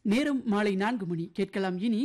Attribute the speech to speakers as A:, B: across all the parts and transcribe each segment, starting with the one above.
A: நேரம் மாலை நான்கு மணி கேட்கலாம் இனி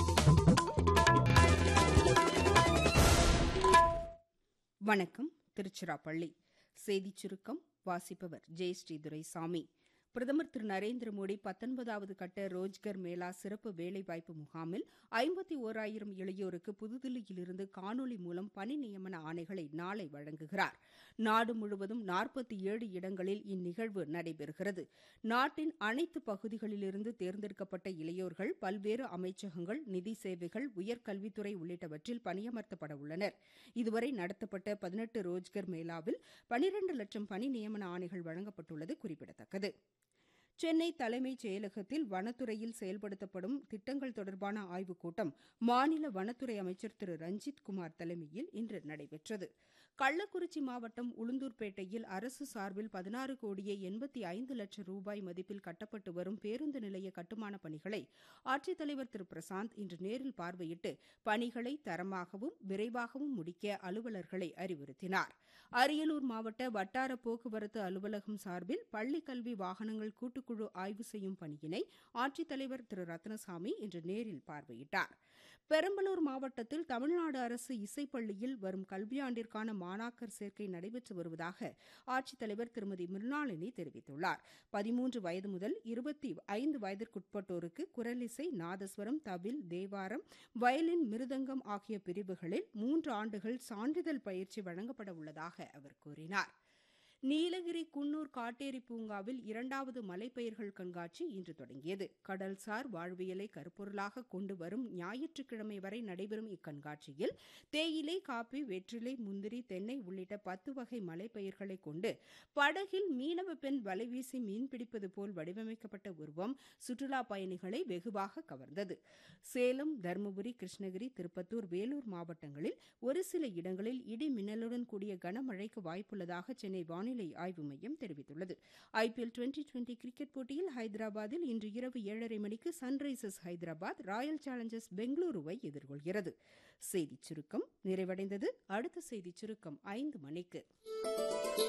B: வணக்கம் திருச்சிராப்பள்ளி செய்திச் சுருக்கம் வாசிப்பவர் ஜெயஸ்ரீ துரைசாமி பிரதமர் திரு நரேந்திர மோடி பத்தொன்பதாவது கட்ட ரோஜ்கர் மேளா சிறப்பு வேலைவாய்ப்பு முகாமில் ஐம்பத்தி ஓராயிரம் இளையோருக்கு புதுதில்லியிலிருந்து காணொலி மூலம் பணி நியமன ஆணைகளை நாளை வழங்குகிறார் நாடு முழுவதும் நாற்பத்தி ஏழு இடங்களில் இந்நிகழ்வு நடைபெறுகிறது நாட்டின் அனைத்து பகுதிகளிலிருந்து தேர்ந்தெடுக்கப்பட்ட இளையோர்கள் பல்வேறு அமைச்சகங்கள் நிதி சேவைகள் உயர்கல்வித்துறை உள்ளிட்டவற்றில் பணியமர்த்தப்பட உள்ளனர் இதுவரை நடத்தப்பட்ட பதினெட்டு ரோஜ்கர் மேளாவில் பனிரண்டு லட்சம் பணி நியமன ஆணைகள் வழங்கப்பட்டுள்ளது குறிப்பிடத்தக்கது சென்னை தலைமைச் செயலகத்தில் வனத்துறையில் செயல்படுத்தப்படும் திட்டங்கள் தொடர்பான ஆய்வுக் கூட்டம் மாநில வனத்துறை அமைச்சர் திரு ரஞ்சித் குமார் தலைமையில் இன்று நடைபெற்றது கள்ளக்குறிச்சி மாவட்டம் உளுந்தூர்பேட்டையில் அரசு சார்பில் பதினாறு கோடியே எண்பத்தி ஐந்து லட்சம் ரூபாய் மதிப்பில் கட்டப்பட்டு வரும் பேருந்து நிலைய கட்டுமானப் பணிகளை ஆட்சித்தலைவர் திரு பிரசாந்த் இன்று நேரில் பார்வையிட்டு பணிகளை தரமாகவும் விரைவாகவும் முடிக்க அலுவலர்களை அறிவுறுத்தினார் அரியலூர் மாவட்ட வட்டார போக்குவரத்து அலுவலகம் சார்பில் பள்ளிக் கல்வி வாகனங்கள் கூட்டுக்குழு ஆய்வு செய்யும் பணியினை ஆட்சித்தலைவர் திரு ரத்னசாமி இன்று நேரில் பார்வையிட்டார் பெரம்பலூர் மாவட்டத்தில் தமிழ்நாடு அரசு இசைப்பள்ளியில் வரும் கல்வியாண்டிற்கான மாணாக்கர் சேர்க்கை நடைபெற்று வருவதாக ஆட்சித்தலைவர் திருமதி மிருணாளினி தெரிவித்துள்ளார் பதிமூன்று வயது முதல் இருபத்தி ஐந்து வயதிற்குட்பட்டோருக்கு குரலிசை நாதஸ்வரம் தவில் தேவாரம் வயலின் மிருதங்கம் ஆகிய பிரிவுகளில் மூன்று ஆண்டுகள் சான்றிதழ் பயிற்சி வழங்கப்பட உள்ளதாக அவர் கூறினார் நீலகிரி குன்னூர் காட்டேரி பூங்காவில் இரண்டாவது மலைப்பயிர்கள் கண்காட்சி இன்று தொடங்கியது கடல்சார் வாழ்வியலை கருப்பொருளாக கொண்டு வரும் ஞாயிற்றுக்கிழமை வரை நடைபெறும் இக்கண்காட்சியில் தேயிலை காப்பி வெற்றிலை முந்திரி தென்னை உள்ளிட்ட பத்து வகை மலைப்பயிர்களை கொண்டு படகில் மீனவ பெண் வலைவீசி மீன்பிடிப்பது போல் வடிவமைக்கப்பட்ட உருவம் சுற்றுலா பயணிகளை வெகுவாக கவர்ந்தது சேலம் தருமபுரி கிருஷ்ணகிரி திருப்பத்தூர் வேலூர் மாவட்டங்களில் ஒரு சில இடங்களில் இடி மின்னலுடன் கூடிய கனமழைக்கு வாய்ப்புள்ளதாக சென்னை வானிலை ஆய்வு மையம் தெரிவித்துள்ளது ஐபிஎல் டுவெண்டி டுவெண்டி கிரிக்கெட் போட்டியில் ஹைதராபாத்தில் இன்று இரவு ஏழரை மணிக்கு சன்ரைசர்ஸ் ஹைதராபாத் ராயல் சேலஞ்சர்ஸ் பெங்களூருவை எதிர்கொள்கிறது செய்திச் சுருக்கம் நிறைவடைந்தது அடுத்த செய்திச் சுருக்கம் ஐந்து மணிக்கு